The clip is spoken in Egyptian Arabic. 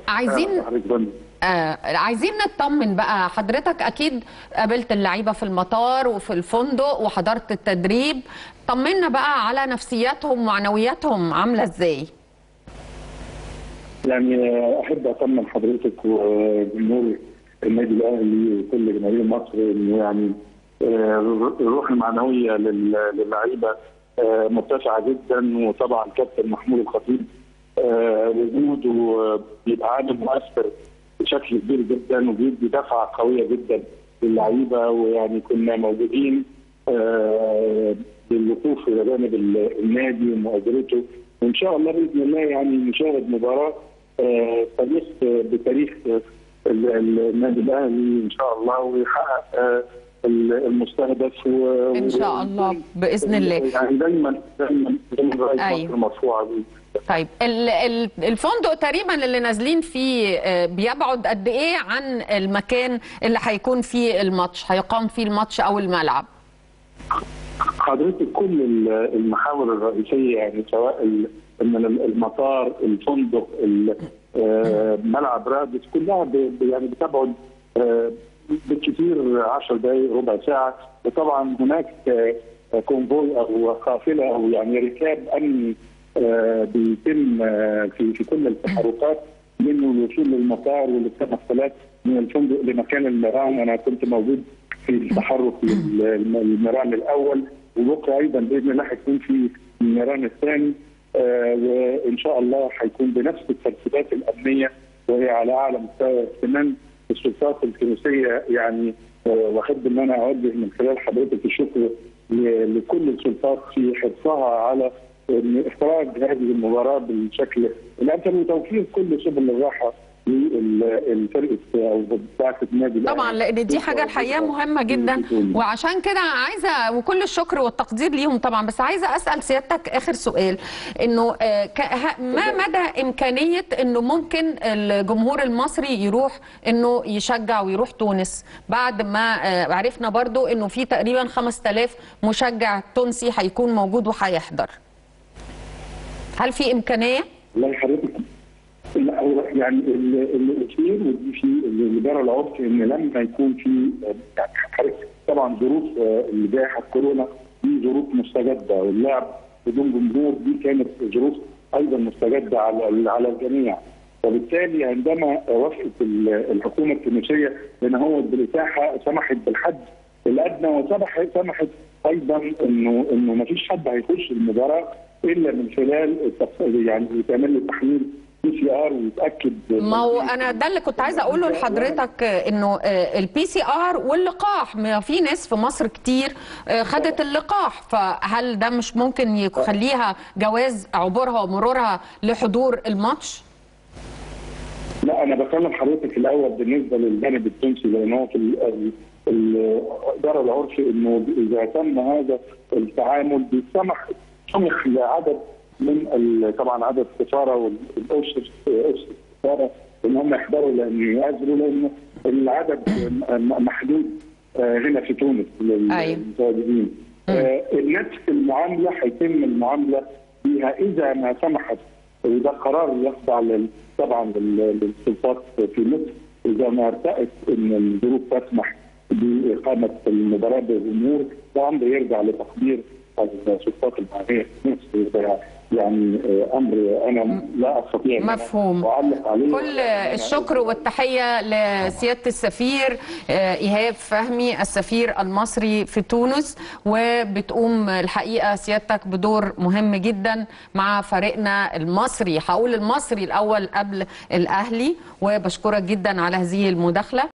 عايزين آه عايزين نطمن بقى حضرتك اكيد قابلت اللعيبه في المطار وفي الفندق وحضرت التدريب طمنا بقى على نفسياتهم ومعنوياتهم عامله ازاي يعني احب اطمن حضرتك وجمهور النادي الاهلي وكل جماهير مصر انه يعني الروح المعنويه للعيبه مرتفعه جدا وطبعا كابتن محمود الخطيب وجوده بيبقى عامل مؤثر بشكل كبير جدا وبيدي دفعه قويه جدا للعيبه ويعني كنا موجودين بالوقوف الى جانب النادي ومؤازرته وان شاء الله باذن الله يعني نشاهد مباراه تاريخ بتاريخ النادي الاهلي ان شاء الله ويحقق المستهدف و... ان شاء الله باذن الله يعني دايما دايما دايما أيوة. مصر مرفوعه بيه طيب الفندق تقريبا اللي نازلين فيه بيبعد قد ايه عن المكان اللي هيكون فيه الماتش هيقام فيه الماتش او الملعب حضرتك كل المحاور الرئيسيه يعني سواء من المطار الفندق ملعب رادس كلها يعني بتبعد بالكثير 10 دقائق ربع ساعه وطبعا هناك كونفوي او قافله او يعني ركاب امني بيتم في في كل التحركات من الوصول للمطار والتنقلات من الفندق لمكان المران انا كنت موجود في التحرك للمران الاول وبكره ايضا باذن الله هيكون في المران الثاني وان شاء الله هيكون بنفس الترتيبات الامنيه وهي على اعلى مستوى كمان السلطات التونسيه يعني واحب ان انا اوجه من خلال حضرتك الشكر لكل السلطات في حرصها على اخراج هذه المباراه بالشكل الامثل وتوفير كل سبل الراحه للفرقه او بعثه النادي طبعا لان دي حاجه الحقيقه مهمه جدا وعشان كده عايزه وكل الشكر والتقدير ليهم طبعا بس عايزه اسال سيادتك اخر سؤال انه ما مدى امكانيه انه ممكن الجمهور المصري يروح انه يشجع ويروح تونس بعد ما عرفنا برضو انه في تقريبا 5000 مشجع تونسي هيكون موجود وهيحضر هل في امكانيه؟ والله حضرتك لا هو يعني الاثير ودي في اللي جرى العرف ان لما يكون في يعني طبعا ظروف جائحه كورونا دي ظروف مستجده واللعب بدون جمهور دي كانت ظروف ايضا مستجده على على الجميع وبالتالي عندما وافقت الحكومه التونسيه لان هو بالاتاحه سمحت بالحد الادنى وسمحت سمحت ايضا انه انه ما فيش حد هيخش المباراه الا من خلال يعني يتعمل له تحليل بي سي ار ويتاكد ما هو انا ده اللي كنت عايزه اقوله لحضرتك انه البي سي ار واللقاح ما في ناس في مصر كتير خدت اللقاح فهل ده مش ممكن يخليها جواز عبورها ومرورها لحضور الماتش؟ لا انا بكلم حضرتك الاول بالنسبه للجانب التونسي لان هو في جرى العرف انه اذا تم هذا التعامل بيسمح سمح لعدد من طبعا عدد السفاره والاسر السفاره ان هم يحضروا لان يؤازروا لان العدد محدود هنا في تونس للمتواجدين نفس المعامله هيتم المعامله فيها اذا ما سمحت وده قرار يخضع طبعا للسلطات في مصر اذا ما ارتأت ان الظروف تسمح باقامه المباراه بالجمهور ده امر يرجع لتقدير السلطات المعنيه في مصر يعني امر انا لا استطيع مفهوم اعلق عليه كل الشكر والتحيه لسياده السفير ايهاب فهمي السفير المصري في تونس وبتقوم الحقيقه سيادتك بدور مهم جدا مع فريقنا المصري هقول المصري الاول قبل الاهلي وبشكرك جدا على هذه المداخله